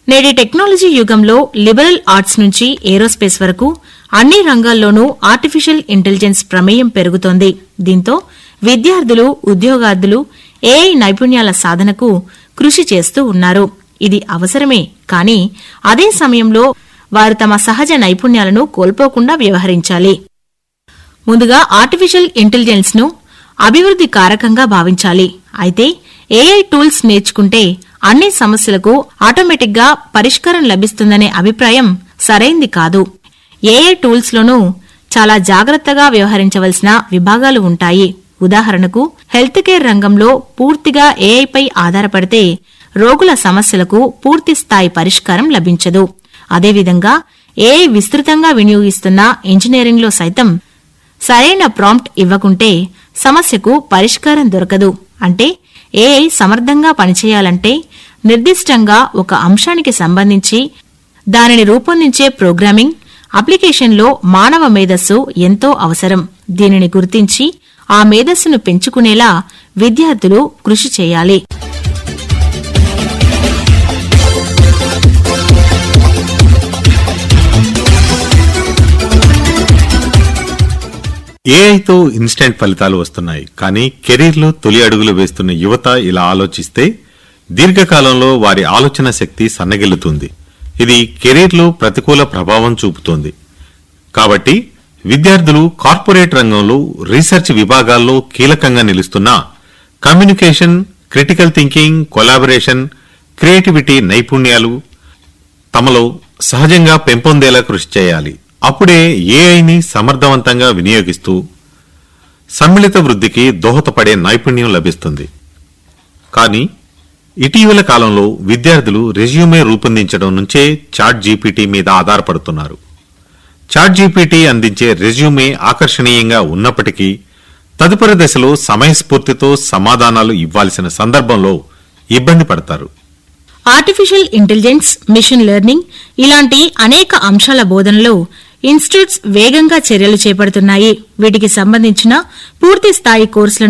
నేటి టెక్నాలజీ యుగంలో liberal arts నుంచి ఏరోస్పేస్ వరకు అన్ని రంగాల్లోనూ ఆర్టిఫిషియల్ ఇంటెలిజెన్స్ ప్రమేయం పెరుగుతోంది దీంతో విద్యార్థులు ఉద్యోగార్థులు ఏఐ నైపుణ్యాల సాధనకు కృషి చేస్తూ ఉన్నారు ఇది అవసరమే కానీ అదే సమయంలో వారు తమ సహజ నైపుణ్యాలను కోల్పోకుండా వ్యవహరించాలి ముందుగా ఆర్టిఫిషియల్ ఇంటెలిజెన్స్ ను అభివృద్ది కారకంగా భావించాలి అయితే ఏఐ టూల్స్ నేర్చుకుంటే అన్ని సమస్యలకు ఆటోమేటిక్ గా పరిష్కారం లభిస్తుందనే అభిప్రాయం సరైంది కాదు ఏఐ టూల్స్ లోనూ చాలా జాగ్రత్తగా వ్యవహరించవలసిన విభాగాలు ఉంటాయి ఉదాహరణకు హెల్త్ కేర్ రంగంలో పూర్తిగా ఏఐపై ఆధారపడితే రోగుల సమస్యలకు పూర్తి స్థాయి పరిష్కారం లభించదు అదేవిధంగా ఏఐ విస్తృతంగా వినియోగిస్తున్న ఇంజనీరింగ్లో సైతం సరైన ప్రాంప్ట్ ఇవ్వకుంటే సమస్యకు పరిష్కారం దొరకదు అంటే ఏఐ సమర్థంగా పనిచేయాలంటే నిర్దిష్టంగా ఒక అంశానికి సంబంధించి దానిని రూపొందించే ప్రోగ్రామింగ్ అప్లికేషన్లో మానవ మేధస్సు ఎంతో అవసరం దీనిని గుర్తించి ఆ మేధస్సును పెంచుకునేలా విద్యార్థులు కృషి చేయాలి ఏఐతో ఇన్స్టెంట్ ఫలితాలు వస్తున్నాయి కానీ కెరీర్లో తొలి అడుగులు వేస్తున్న యువత ఇలా ఆలోచిస్తే దీర్ఘకాలంలో వారి ఆలోచన శక్తి సన్నగిల్లుతుంది ఇది కెరీర్లో ప్రతికూల ప్రభావం చూపుతోంది కాబట్టి విద్యార్థులు కార్పొరేట్ రంగంలో రీసెర్చ్ విభాగాల్లో కీలకంగా నిలుస్తున్న communication critical thinking collaboration creativity నైపుణ్యాలు తమలో సహజంగా పెంపొందేలా కృషి చేయాలి అప్పుడే ఏఐని సమర్థవంతంగా వినియోగిస్తూ సమ్మిళిత వృద్ధికి దోహదపడే నైపుణ్యం లభిస్తుంది కానీ ఇటీవల కాలంలో విద్యార్థులు రెజ్యూమే రూపొందించడం నుంచే చాట్ జీపీటీ మీద ఆధారపడుతున్నారు చాట్ జీపీటీ అందించే రెజ్యూమే ఆకర్షణీయంగా ఉన్నప్పటికీ తదుపరి దశలో సమయస్ఫూర్తితో సమాధానాలు ఇవ్వాల్సిన సందర్భంలో ఇబ్బంది పడతారు ఆర్టిఫిషియల్ ఇంటెలిజెన్స్ మిషన్ లెర్నింగ్ ఇలాంటి అనేక అంశాల బోధనలో ఇన్స్టిట్యూట్స్ వేగంగా చర్యలు చేపడుతున్నాయి వీటికి సంబంధించిన పూర్తి స్థాయి కోర్సులను